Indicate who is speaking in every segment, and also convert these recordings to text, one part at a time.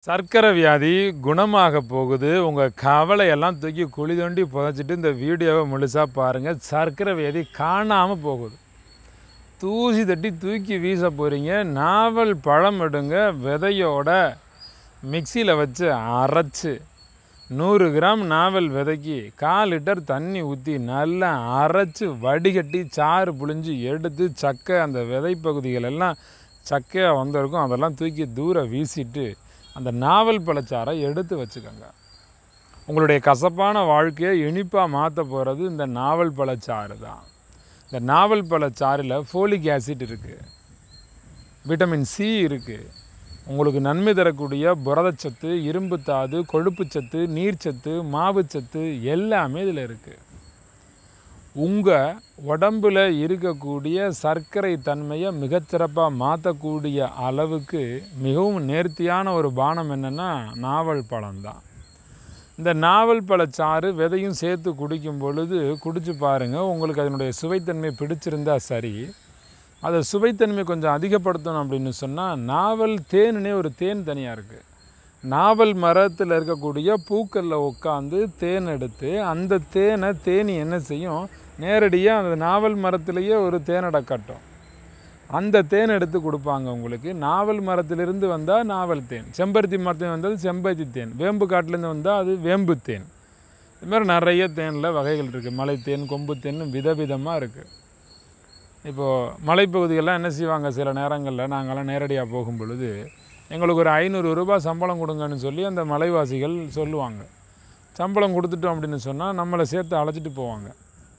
Speaker 1: சர்க்கரை வியாதி குணமாக போகுது உங்கள் கவலையெல்லாம் தூக்கி குழி தோண்டி புதைச்சிட்டு இந்த வீடியோவை முழுசாக பாருங்கள் சர்க்கரை வியாதி காணாமல் போகுது தூசி தட்டி தூக்கி வீச போகிறீங்க நாவல் பழம் எடுங்க விதையோட மிக்சியில் வச்சு அரைச்சி நூறு கிராம் நாவல் விதைக்கி கால் லிட்டர் தண்ணி ஊற்றி நல்லா அரைச்சி வடிகட்டி சாறு புழிஞ்சு எடுத்து சக்கை அந்த விதை பகுதிகள் எல்லாம் சக்கையாக வந்திருக்கும் அதெல்லாம் தூக்கி தூர வீசிட்டு அந்த நாவல் பழச்சாறை எடுத்து வச்சுக்கோங்க உங்களுடைய கசப்பான வாழ்க்கையை இனிப்பாக மாற்ற போகிறது இந்த நாவல் பழச்சாறு தான் இந்த நாவல் பழச்சாறில் ஃபோலிக் ஆசிட் இருக்குது விட்டமின் சி இருக்குது உங்களுக்கு நன்மை தரக்கூடிய புரதச்சத்து இரும்புத்தாது கொழுப்புச்சத்து நீர்ச்சத்து மாவுச்சத்து எல்லாமே இதில் இருக்குது உங்கள் உடம்பில் இருக்கக்கூடிய சர்க்கரை தன்மையை மிகச்சிறப்பாக மாற்றக்கூடிய அளவுக்கு மிகவும் நேர்த்தியான ஒரு பானம் என்னென்னா நாவல் பழம்தான் இந்த நாவல் பழச்சாறு விதையும் சேர்த்து குடிக்கும் பொழுது குடிச்சு பாருங்கள் உங்களுக்கு அதனுடைய சுவைத்தன்மை பிடிச்சிருந்தா சரி அதை சுவைத்தன்மை கொஞ்சம் அதிகப்படுத்தணும் அப்படின்னு சொன்னால் நாவல் தேனுனே ஒரு தேன் தனியாக இருக்குது நாவல் மரத்தில் இருக்கக்கூடிய பூக்களில் உட்காந்து தேன் எடுத்து அந்த தேனை தேனி என்ன செய்யும் நேரடியாக அந்த நாவல் மரத்திலேயே ஒரு தேனடை கட்டும் அந்த தேன் எடுத்து கொடுப்பாங்க உங்களுக்கு நாவல் மரத்திலிருந்து வந்தால் நாவல் தேன் செம்பருத்தி மரத்தில் வந்தது செம்பருத்தி தேன் வேம்பு காட்டிலேருந்து வந்தால் அது வேம்பு தேன் இது மாதிரி நிறைய தேனில் வகைகள் இருக்குது மலை தேன் கொம்பு தேன் விதவிதமாக இருக்குது இப்போது மலைப்பகுதிகள்லாம் என்ன செய்வாங்க சில நேரங்களில் நாங்கள்லாம் நேரடியாக போகும் பொழுது எங்களுக்கு ஒரு ஐநூறு ரூபாய் சம்பளம் கொடுங்கன்னு சொல்லி அந்த மலைவாசிகள் சொல்லுவாங்க சம்பளம் கொடுத்துட்டோம் அப்படின்னு சொன்னால் நம்மளை சேர்த்து அழைச்சிட்டு போவாங்க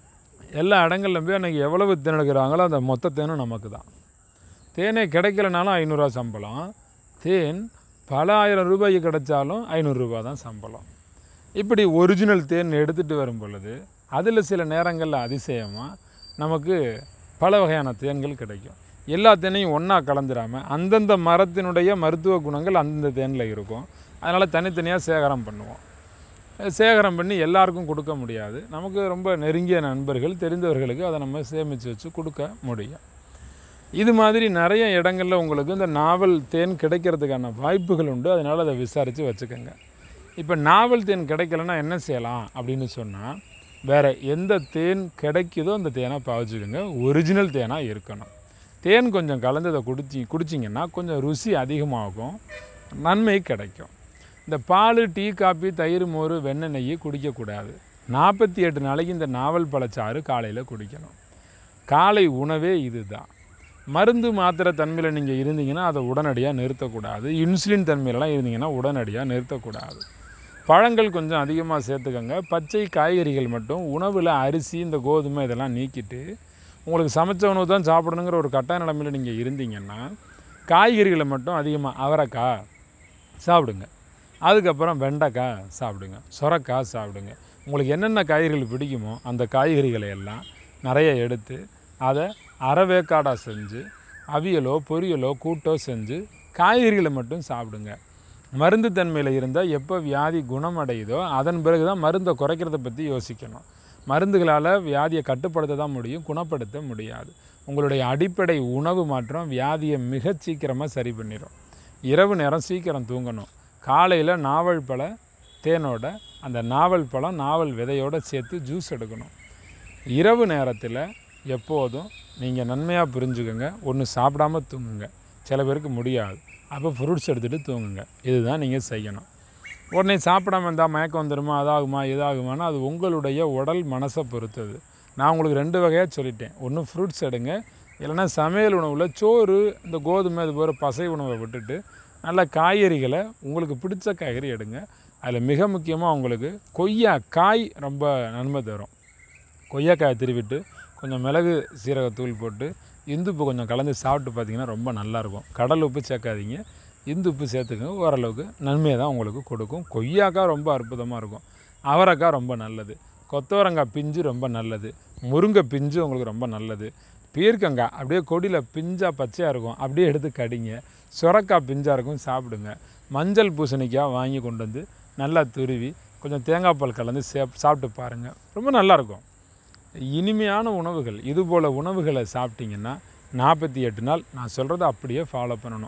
Speaker 1: எல்லா இடங்கள்லையும் போய் அன்றைக்கி எவ்வளவு தேன் எடுக்கிறாங்களோ அந்த மொத்த தேனும் நமக்கு தான் தேனே கிடைக்கலனாலும் ஐநூறுரூவா சம்பளம் தேன் பல ஆயிரம் ரூபாய்க்கு கிடைச்சாலும் ஐநூறுரூவா தான் சம்பளம் இப்படி ஒரிஜினல் தேன் எடுத்துகிட்டு வரும் பொழுது அதில் சில நேரங்களில் அதிசயமாக நமக்கு பல வகையான தேன்கள் கிடைக்கும் எல்லா தேனையும் ஒன்றா கலந்துடாமல் அந்தந்த மரத்தினுடைய மருத்துவ குணங்கள் அந்தந்த தேனில் இருக்கும் அதனால் தனித்தனியாக சேகரம் பண்ணுவோம் சேகரம் பண்ணி எல்லாருக்கும் கொடுக்க முடியாது நமக்கு ரொம்ப நெருங்கிய நண்பர்கள் தெரிந்தவர்களுக்கு அதை நம்ம சேமித்து வச்சு கொடுக்க முடியும் இது மாதிரி நிறைய இடங்களில் உங்களுக்கு இந்த நாவல் தேன் கிடைக்கிறதுக்கான வாய்ப்புகள் உண்டு அதனால் அதை விசாரித்து வச்சுக்கோங்க இப்போ நாவல் தேன் கிடைக்கலன்னா என்ன செய்யலாம் அப்படின்னு சொன்னால் வேறு எந்த தேன் கிடைக்குதோ அந்த தேனை பாவிச்சுக்கோங்க ஒரிஜினல் தேனாக இருக்கணும் தேன் கொஞ்சம் கலந்து அதை குடிச்சி குடிச்சிங்கன்னா கொஞ்சம் ருசி அதிகமாகும் நன்மை கிடைக்கும் இந்த பால் டீ காப்பி தயிர் மோர் வெண்ணெய் நெய் குடிக்கக்கூடாது நாற்பத்தி எட்டு நாளைக்கு இந்த நாவல் பழச்சாறு காலையில் குடிக்கணும் காலை உணவே இதுதான் மருந்து மாத்திரை தன்மையில் நீங்கள் இருந்தீங்கன்னா அதை உடனடியாக நிறுத்தக்கூடாது இன்சுலின் தன்மையிலலாம் இருந்தீங்கன்னா உடனடியாக நிறுத்தக்கூடாது பழங்கள் கொஞ்சம் அதிகமாக சேர்த்துக்கோங்க பச்சை காய்கறிகள் மட்டும் உணவில் அரிசி இந்த கோதுமை இதெல்லாம் நீக்கிட்டு உங்களுக்கு சமைச்ச உணவு தான் சாப்பிடணுங்கிற ஒரு கட்டாய நிலைமையில் நீங்கள் இருந்தீங்கன்னா காய்கறிகளை மட்டும் அதிகமாக அவரைக்காய் சாப்பிடுங்க அதுக்கப்புறம் வெண்டைக்காய் சாப்பிடுங்க சுரக்காய் சாப்பிடுங்க உங்களுக்கு என்னென்ன காய்கறிகள் பிடிக்குமோ அந்த காய்கறிகளை எல்லாம் நிறைய எடுத்து அதை அறவேக்காடாக செஞ்சு அவியலோ பொரியலோ கூட்டோ செஞ்சு காய்கறிகளை மட்டும் சாப்பிடுங்க மருந்து தன்மையில் இருந்தால் எப்போ வியாதி குணமடையுதோ அதன் பிறகு தான் மருந்தை குறைக்கிறத பற்றி யோசிக்கணும் மருந்துகளால் வியாதியை கட்டுப்படுத்த தான் முடியும் குணப்படுத்த முடியாது உங்களுடைய அடிப்படை உணவு மாற்றம் வியாதியை மிக சீக்கிரமாக சரி பண்ணிடும் இரவு நேரம் சீக்கிரம் தூங்கணும் காலையில் நாவல் பழ தேனோட அந்த நாவல் பழம் நாவல் விதையோடு சேர்த்து ஜூஸ் எடுக்கணும் இரவு நேரத்தில் எப்போதும் நீங்கள் நன்மையாக புரிஞ்சுக்கோங்க ஒன்று சாப்பிடாம தூங்குங்க சில பேருக்கு முடியாது அப்போ ஃப்ரூட்ஸ் எடுத்துகிட்டு தூங்குங்க இதுதான் நீங்கள் செய்யணும் உடனே சாப்பிடாம இருந்தால் மயக்கம் வந்துடுமா அதாகுமா இதாகுமானா அது உங்களுடைய உடல் மனசை பொறுத்தது நான் உங்களுக்கு ரெண்டு வகையாக சொல்லிட்டேன் ஒன்று ஃப்ரூட்ஸ் எடுங்க இல்லைன்னா சமையல் உணவில் சோறு இந்த கோதுமை இது போகிற பசை உணவை விட்டுட்டு நல்ல காய்கறிகளை உங்களுக்கு பிடிச்ச காய்கறி எடுங்க அதில் மிக முக்கியமாக உங்களுக்கு கொய்யா காய் ரொம்ப நன்மை தரும் கொய்யாக்காயை திருவிட்டு கொஞ்சம் மிளகு சீரகத்தூள் போட்டு இந்துப்பு கொஞ்சம் கலந்து சாப்பிட்டு பார்த்தீங்கன்னா ரொம்ப நல்லாயிருக்கும் கடல் உப்பு சேர்க்காதீங்க இந்து உப்பு சேர்த்துக்கங்க ஓரளவுக்கு நன்மையை தான் உங்களுக்கு கொடுக்கும் கொய்யாக்காய் ரொம்ப அற்புதமாக இருக்கும் அவரைக்காய் ரொம்ப நல்லது கொத்தவரங்காய் பிஞ்சு ரொம்ப நல்லது முருங்கை பிஞ்சு உங்களுக்கு ரொம்ப நல்லது பீர்க்கங்காய் அப்படியே கொடியில் பிஞ்சாக பச்சையாக இருக்கும் அப்படியே எடுத்து கடிங்க சுரக்காய் பிஞ்சாக இருக்கும் சாப்பிடுங்க மஞ்சள் பூசணிக்காய் வாங்கி கொண்டு வந்து நல்லா துருவி கொஞ்சம் தேங்காய் பால் கலந்து சே சாப்பிட்டு பாருங்கள் ரொம்ப நல்லாயிருக்கும் இனிமையான உணவுகள் இது போல் உணவுகளை சாப்பிட்டீங்கன்னா நாற்பத்தி எட்டு நாள் நான் சொல்கிறத அப்படியே ஃபாலோ பண்ணணும்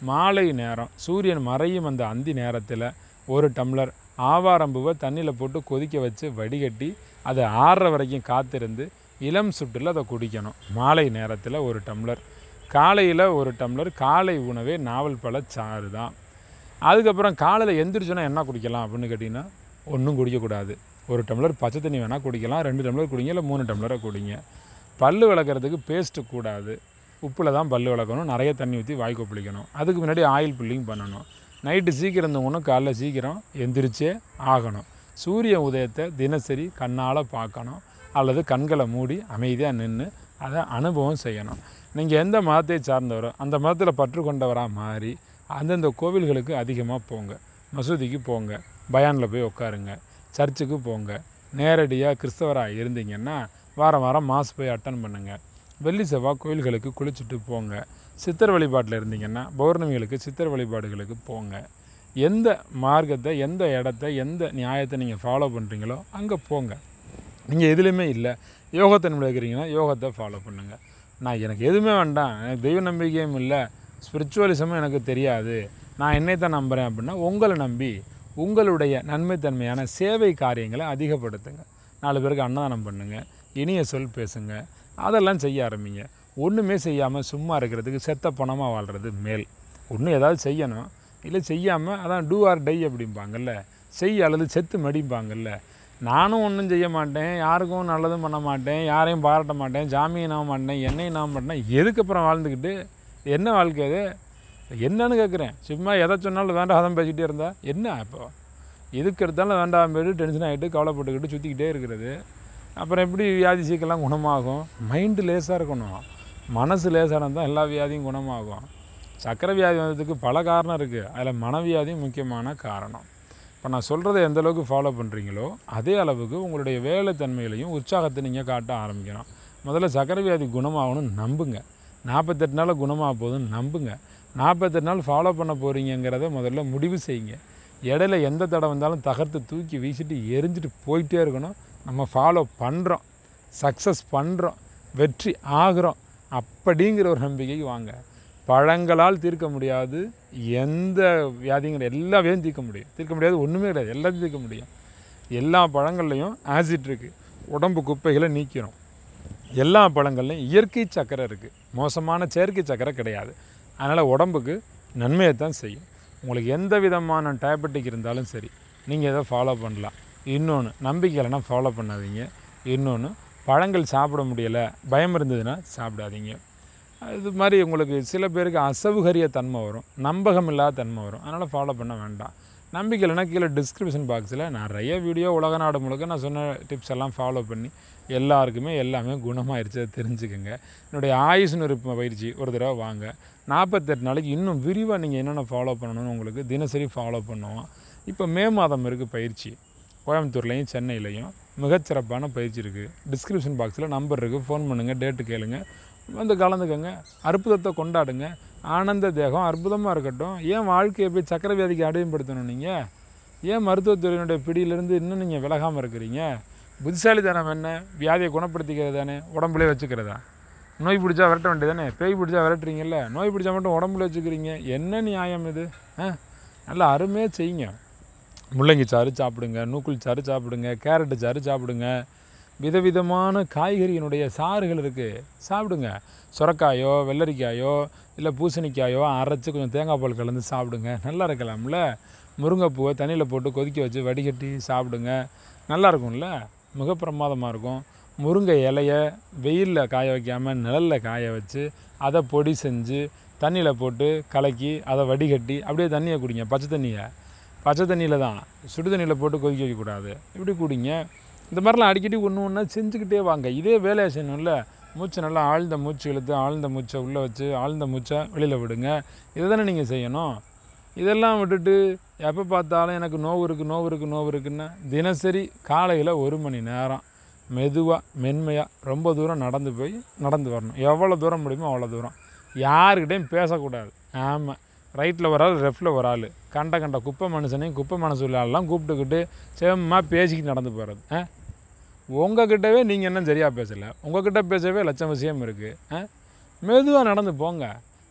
Speaker 1: மாலை நேரம் சூரியன் மறையும் அந்த அந்தி நேரத்தில் ஒரு டம்ளர் ஆவாரம்பூவை தண்ணியில் போட்டு கொதிக்க வச்சு வடிகட்டி அதை ஆறுற வரைக்கும் காத்திருந்து இளம் சுட்டில் அதை குடிக்கணும் மாலை நேரத்தில் ஒரு டம்ளர் காலையில் ஒரு டம்ளர் காலை உணவே நாவல் பழ சாறு தான் அதுக்கப்புறம் காலையில் எந்திரிச்சோன்னா என்ன குடிக்கலாம் அப்படின்னு கேட்டிங்கன்னா ஒன்றும் குடிக்கக்கூடாது ஒரு டம்ளர் பச்சை தண்ணி வேணால் குடிக்கலாம் ரெண்டு டம்ளர் குடிங்க இல்லை மூணு டம்ளரை குடிங்க பல் விளக்குறதுக்கு பேஸ்ட்டு கூடாது உப்பில் தான் பல் விளக்கணும் நிறைய தண்ணி ஊற்றி வாய் கொப்பளிக்கணும் அதுக்கு முன்னாடி ஆயில் புல்லிங் பண்ணணும் நைட்டு சீக்கிரம் இருந்தவங்களும் காலைல சீக்கிரம் எந்திரிச்சே ஆகணும் சூரிய உதயத்தை தினசரி கண்ணால் பார்க்கணும் அல்லது கண்களை மூடி அமைதியாக நின்று அதை அனுபவம் செய்யணும் நீங்கள் எந்த மதத்தை சார்ந்தவரோ அந்த மதத்தில் பற்று கொண்டவராக மாறி அந்தந்த கோவில்களுக்கு அதிகமாக போங்க மசூதிக்கு போங்க பயானில் போய் உட்காருங்க சர்ச்சுக்கு போங்க நேரடியாக கிறிஸ்தவராக இருந்தீங்கன்னா வாரம் வாரம் மாஸ் போய் அட்டன் பண்ணுங்கள் வெள்ளி செவ்வாய் கோயில்களுக்கு குளிச்சுட்டு போங்க சித்தர் வழிபாட்டில் இருந்தீங்கன்னா பௌர்ணமிகளுக்கு சித்தர் வழிபாடுகளுக்கு போங்க எந்த மார்க்கத்தை எந்த இடத்த எந்த நியாயத்தை நீங்கள் ஃபாலோ பண்ணுறீங்களோ அங்கே போங்க நீங்கள் எதுலேயுமே இல்லை யோகத்தை இருக்கிறீங்கன்னா யோகத்தை ஃபாலோ பண்ணுங்கள் நான் எனக்கு எதுவுமே வேண்டாம் எனக்கு தெய்வ நம்பிக்கையும் இல்லை ஸ்பிரிச்சுவலிசமும் எனக்கு தெரியாது நான் என்னை தான் நம்புகிறேன் அப்படின்னா உங்களை நம்பி உங்களுடைய நன்மைத்தன்மையான சேவை காரியங்களை அதிகப்படுத்துங்க நாலு பேருக்கு அன்னதானம் பண்ணுங்கள் இனிய சொல் பேசுங்க அதெல்லாம் செய்ய ஆரம்பிங்க ஒன்றுமே செய்யாமல் சும்மா இருக்கிறதுக்கு செத்த பணமாக வாழ்கிறது மேல் ஒன்று ஏதாவது செய்யணும் இல்லை செய்யாமல் அதான் டூ ஆர் டை அப்படிம்பாங்கல்ல செய் அல்லது செத்து மடிப்பாங்கல்ல நானும் ஒன்றும் செய்ய மாட்டேன் யாருக்கும் நல்லதும் பண்ண மாட்டேன் யாரையும் பாராட்ட மாட்டேன் சாமியை நம்ப மாட்டேன் என்னையும் நம்ப மாட்டேன் எதுக்கப்புறம் வாழ்ந்துக்கிட்டு என்ன வாழ்க்கை அது என்னன்னு கேட்குறேன் சும்மா எதை சொன்னாலும் வேண்டாம் அதம் பேசிக்கிட்டே இருந்தா என்ன இப்போ எதுக்கு எடுத்தாலும் வேண்டாம் போயிட்டு டென்ஷன் ஆகிட்டு கவலைப்பட்டுக்கிட்டு சுற்றிக்கிட்டே இருக்கிறது அப்புறம் எப்படி வியாதி சீக்கிரம் குணமாகும் மைண்டு லேசாக இருக்கணும் மனசு லேசாக தான் எல்லா வியாதியும் குணமாகும் சக்கரை வியாதி வந்ததுக்கு பல காரணம் இருக்குது அதில் மனவியாதியும் முக்கியமான காரணம் இப்போ நான் சொல்கிறத எந்த அளவுக்கு ஃபாலோ பண்ணுறீங்களோ அதே அளவுக்கு உங்களுடைய வேலைத்தன்மையிலையும் உற்சாகத்தை நீங்கள் காட்ட ஆரம்பிக்கணும் முதல்ல சக்கரை வியாதி குணமாகணும்னு நம்புங்க நாற்பத்தெட்டு நாளில் குணமாக போகுதுன்னு நம்புங்க நாற்பத்தெட்டு நாள் ஃபாலோ பண்ண போகிறீங்கிறத முதல்ல முடிவு செய்யுங்க இடையில எந்த தடை வந்தாலும் தகர்த்து தூக்கி வீசிட்டு எரிஞ்சிட்டு போயிட்டே இருக்கணும் நம்ம ஃபாலோ பண்ணுறோம் சக்ஸஸ் பண்ணுறோம் வெற்றி ஆகிறோம் அப்படிங்கிற ஒரு நம்பிக்கைக்கு வாங்க பழங்களால் தீர்க்க முடியாது எந்த வியாதியும் கிடையாது எல்லா வியாதியும் தீர்க்க முடியும் தீர்க்க முடியாது ஒன்றுமே கிடையாது எல்லாத்தையும் தீர்க்க முடியும் எல்லா பழங்கள்லையும் ஆசிட் இருக்குது உடம்பு குப்பைகளை நீக்கிறோம் எல்லா பழங்கள்லையும் இயற்கை சக்கரை இருக்குது மோசமான செயற்கை சக்கரை கிடையாது அதனால் உடம்புக்கு நன்மையை தான் செய்யும் உங்களுக்கு எந்த விதமான டயபெட்டிக் இருந்தாலும் சரி நீங்கள் இதை ஃபாலோ பண்ணலாம் இன்னொன்று நம்பிக்கை இல்லைன்னா ஃபாலோ பண்ணாதீங்க இன்னொன்று பழங்கள் சாப்பிட முடியலை பயம் இருந்ததுன்னா சாப்பிடாதீங்க இது மாதிரி உங்களுக்கு சில பேருக்கு அசௌகரிய தன்மை வரும் நம்பகம் இல்லாத தன்மை வரும் அதனால் ஃபாலோ பண்ண வேண்டாம் நம்பிக்கை இல்லைன்னா கீழே டிஸ்கிரிப்ஷன் பாக்ஸில் நிறைய வீடியோ உலக நாடு முழுக்க நான் சொன்ன டிப்ஸ் எல்லாம் ஃபாலோ பண்ணி எல்லாருக்குமே எல்லாமே குணமாயிருச்சு அதை தெரிஞ்சுக்கோங்க என்னுடைய ஆயுஷ் நிருப்ப பயிற்சி ஒரு தடவை வாங்க நாற்பத்தெட்டு நாளைக்கு இன்னும் விரிவாக நீங்கள் என்னென்ன ஃபாலோ பண்ணணும்னு உங்களுக்கு தினசரி ஃபாலோ பண்ணுவோம் இப்போ மே மாதம் இருக்குது பயிற்சி கோயம்புத்தூர்லேயும் சென்னையிலையும் மிகச்சிறப்பான பயிற்சி இருக்குது டிஸ்கிரிப்ஷன் பாக்ஸில் நம்பர் இருக்குது ஃபோன் பண்ணுங்கள் டேட்டு கேளுங்க வந்து கலந்துக்கோங்க அற்புதத்தை கொண்டாடுங்க ஆனந்த தேகம் அற்புதமாக இருக்கட்டும் ஏன் வாழ்க்கையை போய் சக்கரை வியாதிக்கு அடிமைப்படுத்தணும் நீங்கள் ஏன் மருத்துவத்துறையினுடைய பிடியிலிருந்து இன்னும் நீங்கள் விலகாமல் இருக்கிறீங்க புத்திசாலித்தனம் என்ன வியாதியை குணப்படுத்திக்கிறது தானே உடம்புலே வச்சுக்கிறதா நோய் பிடிச்சா விரட்ட வேண்டியதானே பேய் பிடிச்சா விரட்டுறீங்கல்ல நோய் பிடிச்சா மட்டும் உடம்புல வச்சுக்கிறீங்க என்ன நியாயம் இது ஆ நல்லா அருமையாக செய்யுங்க முள்ளங்கி சாறு சாப்பிடுங்க நூக்குள் சாறு சாப்பிடுங்க கேரட்டு சாறு சாப்பிடுங்க விதவிதமான காய்கறியினுடைய சாறுகள் இருக்குது சாப்பிடுங்க சுரக்காயோ வெள்ளரிக்காயோ இல்லை பூசணிக்காயோ அரைச்சி கொஞ்சம் தேங்காய் பால் கலந்து சாப்பிடுங்க நல்லா இருக்கலாம்ல முருங்கைப்பூவை தண்ணியில் போட்டு கொதிக்க வச்சு வடிகட்டி சாப்பிடுங்க நல்லா இருக்கும்ல மிக பிரமாதமாக இருக்கும் முருங்கை இலைய வெயிலில் காய வைக்காமல் நிழலில் காய வச்சு அதை பொடி செஞ்சு தண்ணியில் போட்டு கலக்கி அதை வடிகட்டி அப்படியே தண்ணியை குடிங்க பச்சை தண்ணியை பச்சை தண்ணியில் தான் சுடு தண்ணியில் போட்டு கொதிக்க வைக்கக்கூடாது இப்படி குடிங்க இந்த மாதிரிலாம் அடிக்கடி ஒன்று ஒன்றா செஞ்சுக்கிட்டே வாங்க இதே வேலையை செய்யணும்ல மூச்சை நல்லா ஆழ்ந்த மூச்சு இழுத்து ஆழ்ந்த மூச்சை உள்ளே வச்சு ஆழ்ந்த மூச்சை வெளியில் விடுங்க இதை தானே நீங்கள் செய்யணும் இதெல்லாம் விட்டுட்டு எப்போ பார்த்தாலும் எனக்கு நோவு இருக்குது நோவு இருக்குது நோவு இருக்குன்னா தினசரி காலையில் ஒரு மணி நேரம் மெதுவாக மென்மையாக ரொம்ப தூரம் நடந்து போய் நடந்து வரணும் எவ்வளோ தூரம் முடியுமோ அவ்வளோ தூரம் யாருக்கிட்டையும் பேசக்கூடாது ஆமாம் ரைட்டில் ஒரு ஆள் லெஃப்ட்டில் ஒரு ஆள் கண்ட கண்ட குப்பை மனுஷனையும் குப்பை மனசு உள்ள ஆளெல்லாம் கூப்பிட்டுக்கிட்டு செம்மா பேசிக்கிட்டு நடந்து போகிறது ஆ உங்ககிட்டவே நீங்கள் என்ன சரியாக பேசலை உங்ககிட்ட பேசவே லட்சம் விஷயம் இருக்குது ஆ மெதுவாக நடந்து போங்க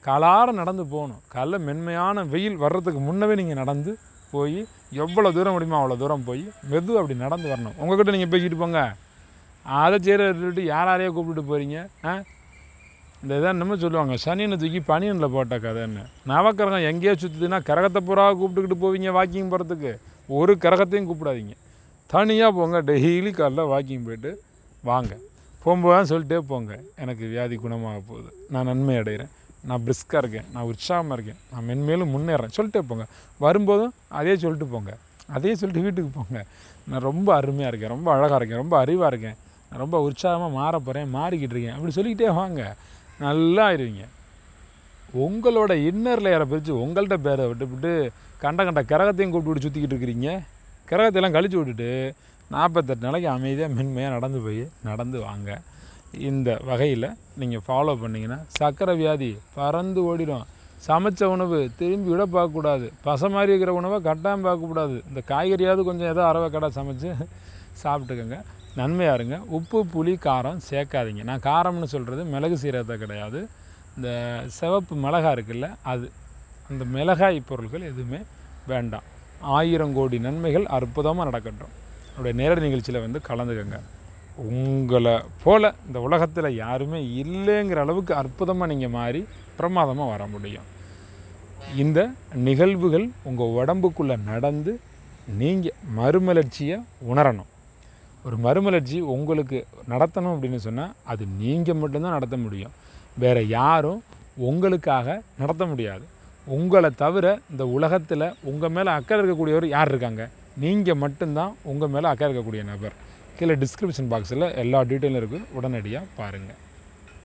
Speaker 1: காலார நடந்து போகணும் காலைல மென்மையான வெயில் வர்றதுக்கு முன்னவே நீங்கள் நடந்து போய் எவ்வளோ தூரம் முடியுமோ அவ்வளோ தூரம் போய் மெது அப்படி நடந்து வரணும் உங்ககிட்ட நீங்கள் பேசிட்டு போங்க அதை செய்கிற விட்டுட்டு யார் யாரையோ கூப்பிட்டுட்டு போகிறீங்க ஆ இந்த இதான் இன்னமும் சொல்லுவாங்க சனியனை தூக்கி பனியனில் போட்ட கதைன்னு நவக்கிரகம் எங்கேயோ சுற்றுதுன்னா கரகத்தை பூரா கூப்பிட்டுக்கிட்டு போவீங்க வாக்கிங் போகிறதுக்கு ஒரு கரகத்தையும் கூப்பிடாதீங்க தனியாக போங்க டெய்லி காலைல வாக்கிங் போயிட்டு வாங்க போகும்போது தான் சொல்லிட்டே போங்க எனக்கு வியாதி குணமாக போகுது நான் நன்மை அடைகிறேன் நான் பிரிஸ்காக இருக்கேன் நான் உற்சாகமாக இருக்கேன் நான் மென்மேலும் முன்னேறேன் சொல்லிட்டே போங்க வரும்போதும் அதே சொல்லிட்டு போங்க அதே சொல்லிட்டு வீட்டுக்கு போங்க நான் ரொம்ப அருமையாக இருக்கேன் ரொம்ப அழகாக இருக்கேன் ரொம்ப அறிவாக இருக்கேன் நான் ரொம்ப உற்சாகமாக மாற போகிறேன் மாறிக்கிட்டு இருக்கேன் அப்படி சொல்லிக்கிட்டே வாங்க நல்லா ஆயிடுவீங்க உங்களோட இன்னர் லேயரை பிரித்து உங்கள்கிட்ட பேரை விட்டுவிட்டு கண்ட கண்ட கரகத்தையும் கூப்பிட்டு சுற்றிக்கிட்டு இருக்கிறீங்க கரகத்தையெல்லாம் கழிச்சு விட்டுட்டு நாற்பத்தெட்டு நாளைக்கு அமைதியாக மென்மையாக நடந்து போய் நடந்து வாங்க இந்த வகையில் நீங்கள் ஃபாலோ பண்ணிங்கன்னா சர்க்கரை வியாதி பறந்து ஓடிடும் சமைச்ச உணவு திரும்பி விட பார்க்கக்கூடாது பசை மாதிரி இருக்கிற உணவை கட்டாயம் பார்க்கக்கூடாது இந்த காய்கறியாவது கொஞ்சம் ஏதோ அறவை கடை சமைச்சு சாப்பிட்டுக்கோங்க நன்மையாக இருங்க உப்பு புளி காரம் சேர்க்காதீங்க நான் காரம்னு சொல்கிறது மிளகு சீரகத்தை கிடையாது இந்த சிவப்பு மிளகாய் இருக்குல்ல அது அந்த மிளகாய் பொருட்கள் எதுவுமே வேண்டாம் ஆயிரம் கோடி நன்மைகள் அற்புதமாக நடக்கட்டும் என்னுடைய நேரடி நிகழ்ச்சியில் வந்து கலந்துக்கங்க உங்களை போல் இந்த உலகத்தில் யாருமே இல்லைங்கிற அளவுக்கு அற்புதமாக நீங்கள் மாறி பிரமாதமாக வர முடியும் இந்த நிகழ்வுகள் உங்கள் உடம்புக்குள்ளே நடந்து நீங்கள் மறுமலர்ச்சியை உணரணும் ஒரு மறுமலர்ச்சி உங்களுக்கு நடத்தணும் அப்படின்னு சொன்னால் அது நீங்கள் மட்டும்தான் நடத்த முடியும் வேறு யாரும் உங்களுக்காக நடத்த முடியாது உங்களை தவிர இந்த உலகத்தில் உங்கள் மேலே அக்கறை இருக்கக்கூடியவர் யார் இருக்காங்க நீங்கள் மட்டும்தான் உங்கள் மேலே அக்கறை இருக்கக்கூடிய நபர் கீழே டிஸ்கிரிப்ஷன் பாக்ஸில் எல்லா டீட்டெயிலும் இருக்குது உடனடியாக பாருங்கள்